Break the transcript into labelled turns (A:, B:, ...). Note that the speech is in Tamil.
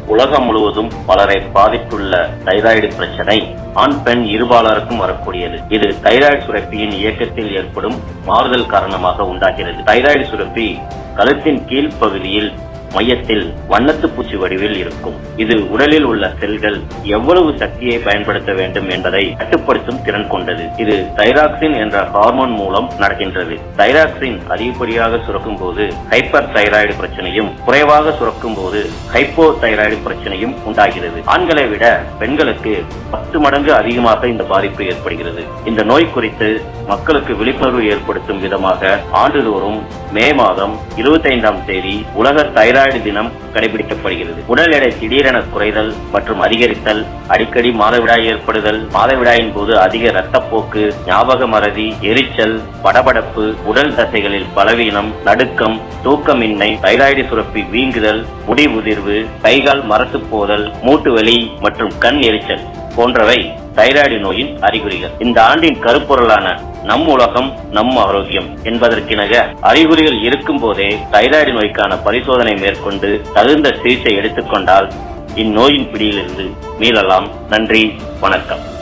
A: உலகம் முழுவதும் பலரை பாதித்துள்ள தைராய்டு பிரச்சனை ஆண் பெண் இருபாலருக்கும் வரக்கூடியது இது தைராய்டு சுரப்பியின் இயக்கத்தில் ஏற்படும் மாறுதல் காரணமாக உண்டாகிறது தைராய்டு சுரப்பி கழுத்தின் கீழ் பகுதியில் மையத்தில் வண்ணத்து பூச்சி வடிவில் இருக்கும் இது உடலில் உள்ள செல்கள் எவ்வளவு சக்தியை பயன்படுத்த வேண்டும் என்பதை கட்டுப்படுத்தும் திறன் கொண்டது இது தைராக்சின் என்ற ஹார்மோன் மூலம் நடக்கின்றது தைராக்சின் அதிகப்படியாக சுரக்கும் போது ஹைப்பர் தைராய்டு பிரச்சனையும் குறைவாக சுரக்கும் போது ஹைப்போ தைராய்டு பிரச்சனையும் உண்டாகிறது ஆண்களை விட பெண்களுக்கு பத்து மடங்கு அதிகமாக இந்த பாதிப்பு ஏற்படுகிறது இந்த நோய் குறித்து மக்களுக்கு விழிப்புணர்வு ஏற்படுத்தும் விதமாக ஆண்டுதோறும் மே மாதம் இருபத்தைந்தாம் தேதி உலக தைராய்டு தினம் கடைபிடிக்கப்படுகிறது உடல் எடை திடீரென குறைதல் மற்றும் அதிகரித்தல் அடிக்கடி மாதவிடாய் ஏற்படுதல் மாதவிடாயின் போது அதிக ரத்தப்போக்கு ஞாபக மறதி எரிச்சல் படபடப்பு உடல் தசைகளில் பலவீனம் நடுக்கம் தூக்கமின்மை தைராய்டு சுரப்பி வீங்குதல் முடி உதிர்வு கைகால் மரத்து போதல் மூட்டு வலி மற்றும் கண் எரிச்சல் போன்றவை தைராய்டு நோயின் அறிகுறிகள் இந்த ஆண்டின் கருப்பொருளான நம் உலகம் நம் ஆரோக்கியம் என்பதற்கிணங்க அறிகுறிகள் இருக்கும் போதே தைராய்டு நோய்க்கான பரிசோதனை மேற்கொண்டு தகுந்த சிகிச்சை எடுத்துக்கொண்டால் இந்நோயின் பிடியிலிருந்து மீளலாம் நன்றி வணக்கம்